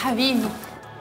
حبيبي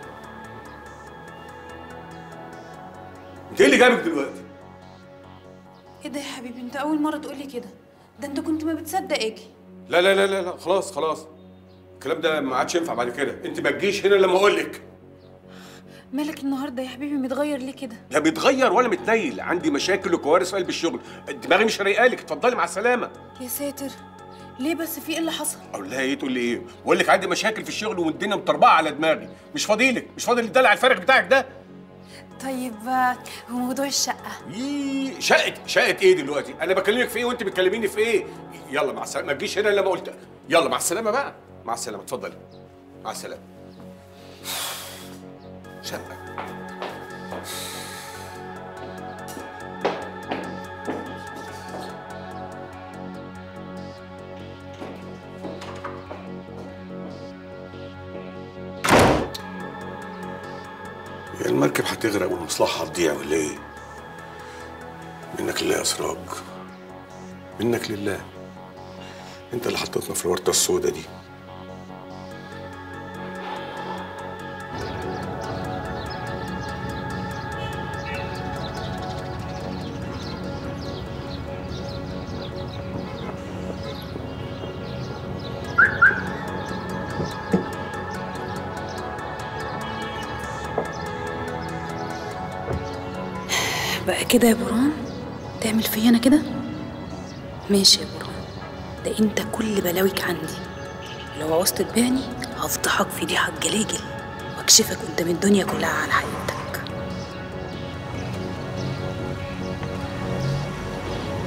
انت ايه اللي جابك دلوقتي؟ ايه ده يا حبيبي انت اول مره تقولي كده ده انت كنت ما بتصدق اجي لا لا لا لا لا خلاص خلاص الكلام ده ما عادش ينفع بعد كده انت ما تجيش هنا لما اقول لك مالك النهارده يا حبيبي متغير ليه كده لا بيتغير ولا متنيل عندي مشاكل وكوارث في قلب الشغل دماغي مش رايقالك اتفضلي مع السلامه يا ساتر ليه بس في ايه اللي حصل اقول لها ايه تقول لي ايه بقول لك عندي مشاكل في الشغل والدنيا مطربعه على دماغي مش فاضيلك مش فاضي الدلع الفارغ بتاعك ده طيب آه، وموضوع الشقه يي شقه شقه ايه دلوقتي انا بكلمك في ايه وانت بتكلميني في ايه يلا مع السلامه ما تجيش هنا الا ما قلت يلا مع السلامه بقى مع السلامه اتفضلي مع السلامه شقه هي المركب هتغرق والمصلحة هتضيع ولا ايه؟ منك لله يا سراج منك لله انت اللي حطيتنا في الورطة السوداء دي بقى كده يا برهان تعمل فيا انا كده ماشي يا برهان ده انت كل بلاويك عندي لو عوزت تبيعني هفضحك في ضيحك جلاجل واكشفك قدام الدنيا كلها على حقيقتك